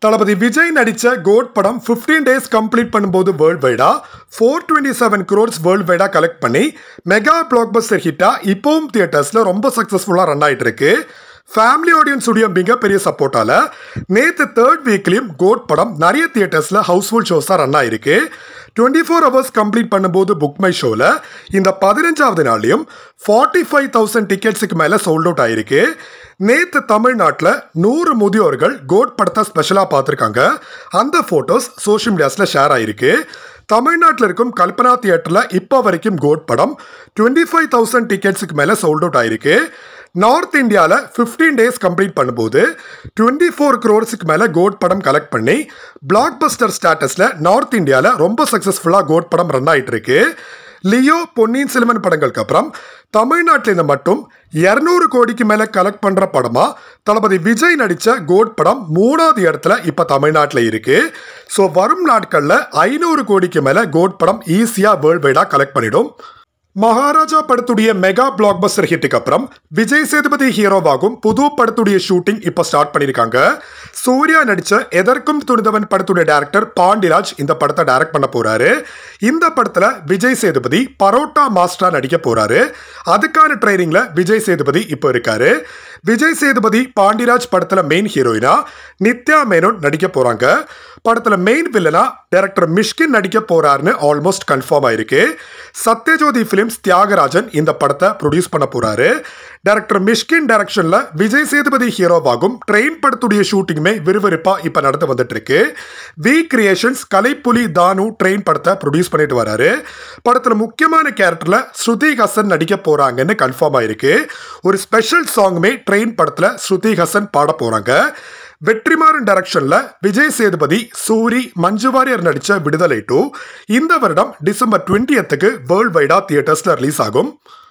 தளபதி விஜய் நடித்த கோட் படம் 15 days complete பண்ணும்போது வேர்ல்ட் வைடா four twenty seven crores world வைடா கலெக்ட் பண்ணி மெகா பிளாக் பஸ்டர் ஹிட்டா இப்போவும் தியேட்டர்ஸில் ரொம்ப சக்ஸஸ்ஃபுல்லாக ரன் ஆயிட்டு இருக்கு ஃபேமிலி ஆடியன்ஸ் உடைய மிகப்பெரிய சப்போர்ட்டால நேற்று தேர்ட் வீக்லேயும் கோட் படம் நிறைய தியேட்டர்ஸில் ஹவுஸ்ஃபுல் ஷோஸாக ரன் ஆயிருக்கு டுவெண்ட்டி ஃபோர் ஹவர்ஸ் கம்ப்ளீட் பண்ணும்போது புக் மை ஷோவில் இந்த பதினஞ்சாவது நாள்லையும் ஃபார்ட்டி ஃபைவ் தௌசண்ட் டிக்கெட்ஸுக்கு மேலே சோல்ட் அவுட் ஆயிருக்கு நேற்று தமிழ்நாட்டில் நூறு முதியோர்கள் கோட் படத்தை ஸ்பெஷலாக பார்த்துருக்காங்க அந்த ஃபோட்டோஸ் சோஷியல் மீடியாஸில் ஷேர் ஆயிருக்கு தமிழ்நாட்டில் இருக்கும் கல்பனா தியேட்டரில் இப்போ வரைக்கும் கோட் படம் டுவெண்ட்டி ஃபைவ் தௌசண்ட் டிக்கெட்ஸுக்கு மேலே சோல்ட் அவுட் ஆயிருக்கு நார்த் இந்தியாவில் 15 டேஸ் கம்ப்ளீட் பண்ணும்போது டுவெண்ட்டி ஃபோர் க்ரோர்ஸுக்கு மேலே கோட் படம் கலெக்ட் பண்ணி பிளாக் பஸ்டர் ஸ்டேட்டஸில் நார்த் இந்தியாவில் ரொம்ப சக்ஸஸ்ஃபுல்லாக கோட் படம் ரன் ஆயிட்டு இருக்கு லியோ பொன்னியின் செல்வன் படங்களுக்கு அப்புறம் தமிழ்நாட்டில் இருந்து மட்டும் இரநூறு கோடிக்கு மேலே கலெக்ட் பண்ணுற படமா தளபதி விஜய் நடித்த கோட் படம் மூணாவது இடத்துல இப்போ தமிழ்நாட்டில் இருக்கு ஸோ வரும் நாட்களில் ஐநூறு கோடிக்கு மேலே கோட் படம் ஈஸியாக வேர்ல்டு வைடாக கலெக்ட் பண்ணிடும் மகாராஜா படத்துடைய மெகா பிளாக் பஸ்டர் ஹிட்டுக்கு அப்புறம் விஜய் சேதுபதி ஹீரோவாகும் புது படத்துடைய ஷூட்டிங் இப்போ ஸ்டார்ட் பண்ணியிருக்காங்க சூர்யா நடிச்ச எதற்கும் துணிந்தவன் படத்துடைய டேரக்டர் பாண்டிராஜ் இந்த படத்தை டைரக்ட் பண்ண போறாரு இந்த படத்துல விஜய் சேதுபதி பரோட்டா மாஸ்டரா நடிக்க போறாரு அதுக்கான ட்ரைனிங்ல விஜய் சேதுபதி இப்போ இருக்காரு விஜய் சேதுபதி பாண்டிராஜ் படத்துல மெயின் ஹீரோயினா நித்யா மேனோன் நடிக்க போறாங்க படத்துல மெயின் வில்லனா டைரக்டர் மிஷ்கின் நடிக்க போறாருன்னு ஆல்மோஸ்ட் கன்ஃபார்ம் ஆயிருக்கு சத்யஜோதி பிலிம்ஸ் தியாகராஜன் இந்த படத்தை ப்ரொடியூஸ் பண்ண போறாரு டைரக்டர் மிஷ்கின் டைரக்ஷன்ல விஜய் சேதுபதி ஹீரோவாகும் ட்ரெயின் படத்துடைய ஷூட்டிங்குமே விறுவிறுப்பா இப்ப நடந்து வந்துட்டு இருக்கு வி கிரியேஷன்ஸ் கலைப்புலி தானு ட்ரெயின் படத்தை ப்ரொடியூஸ் பண்ணிட்டு வராரு படத்துல முக்கியமான கேரக்டர்ல ஸ்ருதி ஹசன் நடிக்க போறாங்கன்னு கன்ஃபார்ம் ஆயிருக்கு ஒரு ஸ்பெஷல் சாங்குமே ட்ரெயின் படத்துல ஸ்ருதி ஹசன் பாட போறாங்க வெற்றிமாறன் டைரக்ஷன்ல விஜய் சேதுபதி சூரி மஞ்சு வாரியர் நடிச்ச விடுதலை டூ இந்த வருடம் டிசம்பர் டுவெண்ட்டியத்துக்கு வேர்ல்ட் வைடா தியேட்டர்ஸ்ல ரிலீஸ் ஆகும்